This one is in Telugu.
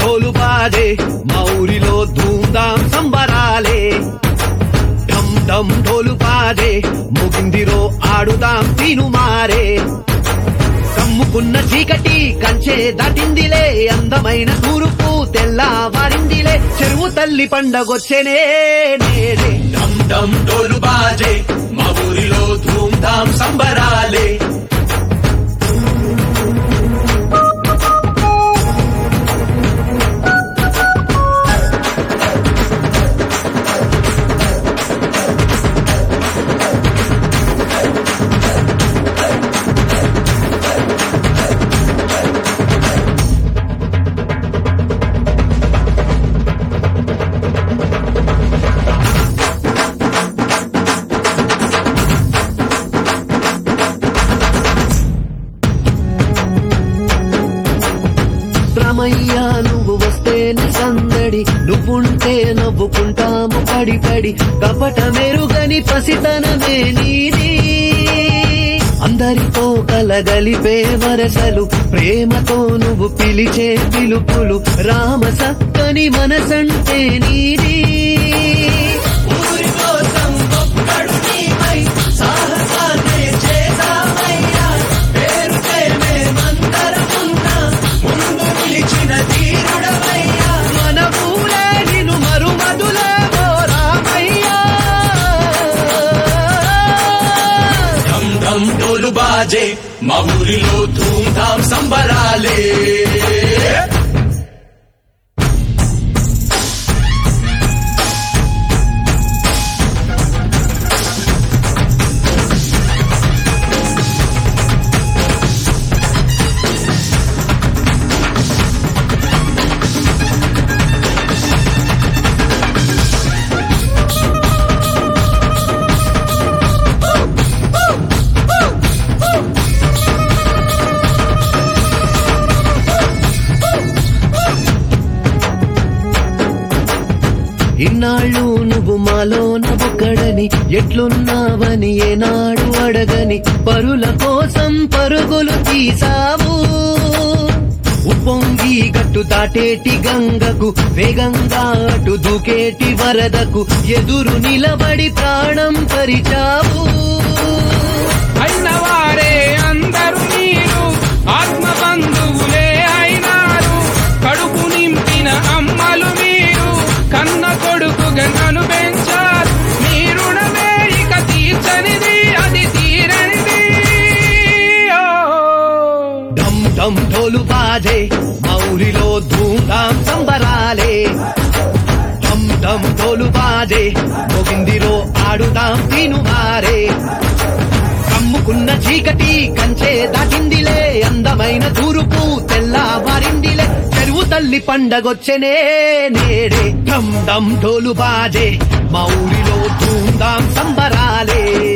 ఢోలు బాజే మా ఊరిలో ధూమ్ధాం సంబరాలే ఢమ్ ఢమ్ ఢోలు బాజే ముగిందిరో ఆడుదాం తీను మారే కమ్ముకున్న చీకటి కంచే దాటిందిలే అందమైన తూర్పు తెల్లవారిందిలే చెరువు తల్లి పండగొచ్చెనే నేడే డమ్ డమ్ డోలు బాజే మా ఊరిలో ధూమ్ ధామ్ సంబరాలే రమయ్య నువ్వు వస్తేనే సందడి నువ్వుంటే నవ్వుకుంటాము పడి పడి కపట మెరుగని పసితనమే నీది అందరితో కలగలిపే వరసలు ప్రేమతో నువ్వు పిలిచే పిలుపులు రామ సక్కని మనసంటే నీది ఊరి కోసం ఒక్కడు నీవై సాహసాన్నే చేసావయ్యా పేరుకే మేమందరమున్నా ముందు నిలిచిన ధీరుడవయ్యా మన ఊరే నిన్ను మరుమదులే ఓ రామయ్యా ఢమ్ ఢమ్ డోలు బాజే మా ఊరిలో ధూమ్ ధామ్ సంబరాలే ఇన్నాళ్ళు నువ్వు మాలోన ఒక్కడని ఎట్లున్నావని ఏనాడు అడగని పరుల కోసం పరుగులు తీసావు ఉప్పొంగి గట్టు దాటేటి గంగకు వేగంగా అటు దూకేటి వరదకు ఎదురు నిలబడి ప్రాణం పరిచావు అయినవారే అందరూ మీరు ఆత్మ బంధువులే అయినారు కడుపు నింపిన అమ్మలు మీరు కన్న కొడుకుగా నన్ను పెంచారు మీ రుణమే ఇక తీర్చనిది అది తీరనిది ఓ. డమ్ డమ్ ఢోలు బాజే మౌరిలో ధూమ్ధాం సంబరాలే డమ్ డమ్ ఢోలు బాజే మోగిందిరో ఆడుదాం తీను మారే కమ్ముకున్న చీకటి కంచే దాటిందిలే అందమైన తూరుపు తెల్లవారిందిలే చెరువు తల్లి పండగొచ్చెనే నేడే డమ్ డమ్ ఢోలు బాజే మా ఊరిలో ధూమ్ధాం సంబరాలే